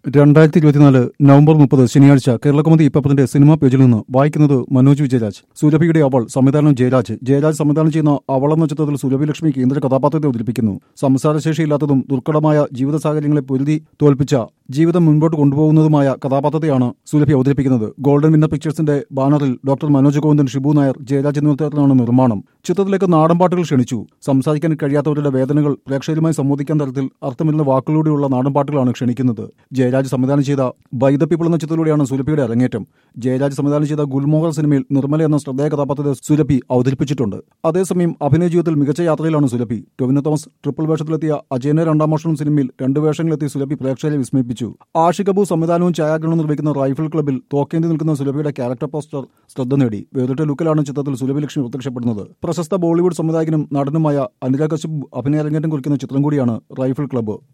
രണ്ടായിരത്തി ഇരുപത്തിനാല് നവംബർ മുപ്പത് ശനിയാഴ്ച കേരളകൗമുദി ഇപ്പത്തിന്റെ സിനിമാ പേജിൽ നിന്ന് വായിക്കുന്നത് മനോജ് വിജയരാജ് സുരഭിയുടെ അവൾ സംവിധാനം ജയരാജ് ജയരാജ് സംവിധാനം ചെയ്യുന്ന അവൾ എന്ന ചിത്രത്തിൽ സുരഭി ലക്ഷ്മി കേന്ദ്ര കഥാപാത്രത്തെ അവതരിപ്പിക്കുന്നു സംസാരശേഷിയില്ലാത്തതും ദുർഘടമായ ജീവിത സാഹചര്യങ്ങളെ പൊരുതി തോൽപ്പിച്ച ജീവിതം മുൻപോട്ട് കൊണ്ടുപോകുന്നതുമായ കഥാപാത്രത്തെയാണ് സുരഭി അവതരിപ്പിക്കുന്നത് ഗോൾഡൻ വിന്നർ പിക്ചേഴ്സിന്റെ ബാനറിൽ ഡോക്ടർ മനോജ് ഗോവിന്ദൻ ഷിബു നായർ ജയരാജ് എന്നിവരിലാണ് നിർമ്മാണം ചിത്രത്തിലേക്ക് നാടൻ പാട്ടുകൾ ക്ഷണിച്ചു സംസാരിക്കാൻ കഴിയാത്തവരുടെ വേദനകൾ പ്രേക്ഷകരുമായി സംവദിക്കാൻ തരത്തിൽ അർത്ഥമില്ലെന്ന വാക്കുകളിലൂടെയുള്ള നാടൻ പാട്ടുകളാണ് ക്ഷണിക്കുന്നത് ജയരാജ് സംവിധാനം ചെയ്ത ബൈ ദ പീപ്പിൾ എന്ന ചിത്രത്തിലൂടെയാണ് സുരഭിയുടെ അരങ്ങേറ്റം ജയരാജ് സംവിധാനം ചെയ്ത ഗുൽമോഹർ സിനിമയിൽ നിർമ്മല എന്ന ശ്രദ്ധേയ കഥാപാത്രത്തെ സുരഭി അവതരിപ്പിച്ചിട്ടുണ്ട് അതേസമയം അഭിനയ ജീവിതത്തിൽ മികച്ച യാത്രയിലാണ് സുരഭി ടൊവിനോ തോമസ് ട്രിപ്പിൾ വേഷത്തിലെത്തിയ അജയന്റെ രണ്ടാം വർഷം സിനിമയിൽ രണ്ട് വേഷങ്ങളിലെത്തി സുരഭി പ്രേക്ഷകരെ വിസ്മയിപ്പിച്ചു ആഷിക് കപൂർ സംവിധാനവും ഛായാഗ്രഹണവും നിർവഹിക്കുന്ന റൈഫിൾ ക്ലബിൽ തോക്കേന്തി നിൽക്കുന്ന സുരഭിയുടെ ക്യാരക്ടർ പോസ്റ്റർ ശ്രദ്ധ നേടി വേറിട്ട ലുക്കിലാണ് ചിത്രത്തിൽ സുരഭി ലക്ഷ്മി പ്രത്യക്ഷപ്പെടുന്നത് പ്രശസ്ത ബോളിവുഡ് സംവിധായകനും നടനുമായ അനുരാഗ് കശ്യപ് അഭിനയ അരങ്ങേറ്റം കുറിക്കുന്ന ചിത്രം കൂടിയാണ് റൈഫിൾ ക്ലബ്ബ്